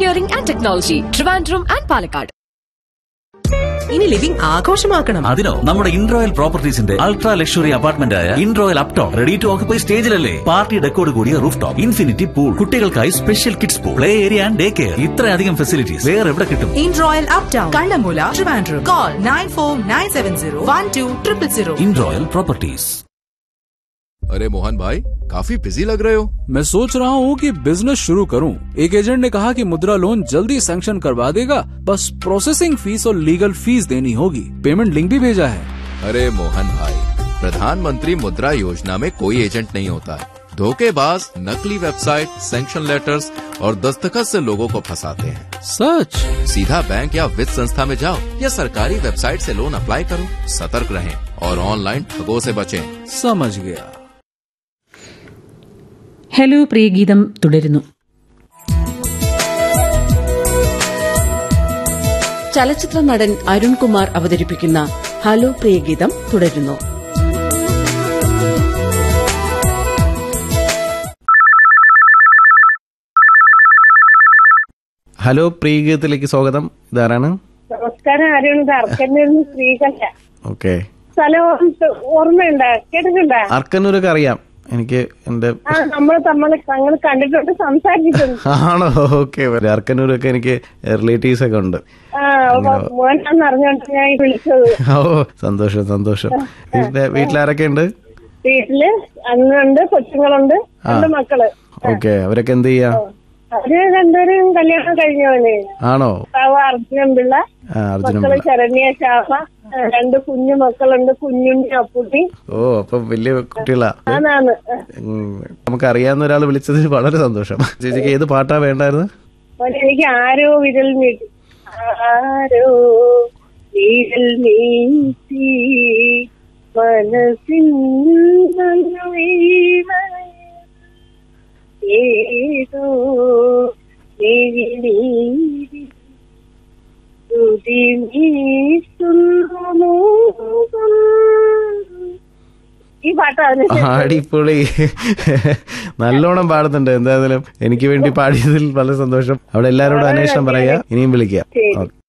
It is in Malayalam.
Engineering and Technology, Trivandrum and Palakkad. ഇനി ലിവിംഗ് ആഘോഷമാക്കണം അതിനോ നമ്മുടെ ഇൻട്രോയൽ പ്രോപ്പർട്ടീസിന്റെ അൾട്രാ ലക്ഷറി അപ്പാർട്ട്മെന്റ് ആയ Introyal uptown ready to occupy സ്റ്റേജിലല്ലേ പാർട്ടി ഡെക്കോട് കൂടിയ റൂഫ് ടോപ്പ് ഇൻഫിനിറ്റി പൂൾ കുട്ടികൾക്കായി special kids pool play area and day care ഇത്രയധികം ഫെസിലിറ്റീസ് വേറെ എവിടെ കിട്ടും Introyal uptown Kallamoola Trivandrum call nine four nine seven zero one two triple zero Introyal properties अरे मोहन भाई काफी बिजी लग रहे हो मैं सोच रहा हूँ कि बिजनेस शुरू करूँ एक एजेंट ने कहा कि मुद्रा लोन जल्दी सैंक्शन करवा देगा बस प्रोसेसिंग फीस और लीगल फीस देनी होगी पेमेंट लिंक भी भेजा है अरे मोहन भाई प्रधानमंत्री मुद्रा योजना में कोई एजेंट नहीं होता है धोखेबाज नकली वेबसाइट सैंक्शन लेटर्स और दस्तखत से लोगों को फंसाते हैं सच सीधा बैंक या वित्त संस्था में जाओ या सरकारी वेबसाइट से लोन अप्लाई करो सतर्क रहें और ऑनलाइन ठगों से बचें समझ गया ഹലോ പ്രിയഗീതം തുടരുന്നു ചലച്ചിത്ര നടൻ അരുൺകുമാർ അവതരിപ്പിക്കുന്ന ഹലോ പ്രിയഗീതം തുടരുന്നു ഹലോ പ്രീഗീതത്തിലേക്ക് സ്വാഗതം ഇതാരാണ് നമസ്കാരം അരുൺ ഇത് അർക്കന്നൂരിന്ന് ശ്രീകണ്ഠ ഓക്കെ സ്ഥലം ഓർമ്മ- ഓർമ്മയുണ്ടോ കേട്ടിട്ടുണ്ടോ അർക്കന്നൂരൊക്കെ അറിയാം എനിക്ക് എന്റെ ആ നമ്മൾ തമ്മിൽ തങ്ങൾ കണ്ടിട്ടുണ്ട് സംസാരിച്ചിട്ടുണ്ട് ആണോ ഓക്കെ അർക്കന്നൂരൊക്കെ എനിക്ക് റിലേറ്റീവ്സ് ഒക്കെ ഉണ്ട് ആ മോനാന്ന് അറിഞ്ഞോണ്ട് ഞാൻ ഈ വിളിച്ചത് ഓ സന്തോഷം സന്തോഷം വീട്ടിലെ വീട്ടിലാരൊക്കെ ഉണ്ട് വീട്ടില് അന്നുണ്ട് കൊച്ചുങ്ങളുണ്ട് രണ്ട് മക്കള് ഓക്കെ അവരൊക്കെ എന്ത് ചെയ്യാ അവര് രണ്ടുപേരും കല്യാണം കഴിഞ്ഞവന് ആണോ ഭർത്താവ് അർജുനൻ പിള്ള ആ അർജുനൻ മക്കള് പിള്ള. ശരണ്യ ശാഖ രണ്ട് കുഞ്ഞു മക്കളുണ്ട് കുഞ്ഞുണ്ണി അപ്പുട്ടി ഓ അപ്പൊ വലിയ കുട്ടികളാ ആണാണ് ഉം, നമുക്ക് അറിയാവുന്ന ഒരാൾ വിളിച്ചതിൽ വളരെ സന്തോഷം ചേച്ചിക്ക് ഏത് പാട്ടാ വേണ്ടായിരുന്നു മോനെ, എനിക്ക് ആരോ വിരൽ നീട്ടി ആരോ വിരൽ നീട്ടി മനസ്സിൻ നന്മ ഏതോ എഴുന്നീരി തുതി വീശുന്നു മോഹം. ഈ പാട്ടാണ് അടിപൊളി നല്ലോണം പാടുന്നുണ്ട് എന്തായാലും എനിക്ക് വേണ്ടി പാടിയതിൽ വളരെ സന്തോഷം അവിടെ എല്ലാവരോടും അന്വേഷണം പറയാ ഇനിയും വിളിക്കാം ശരി. ഓക്കെ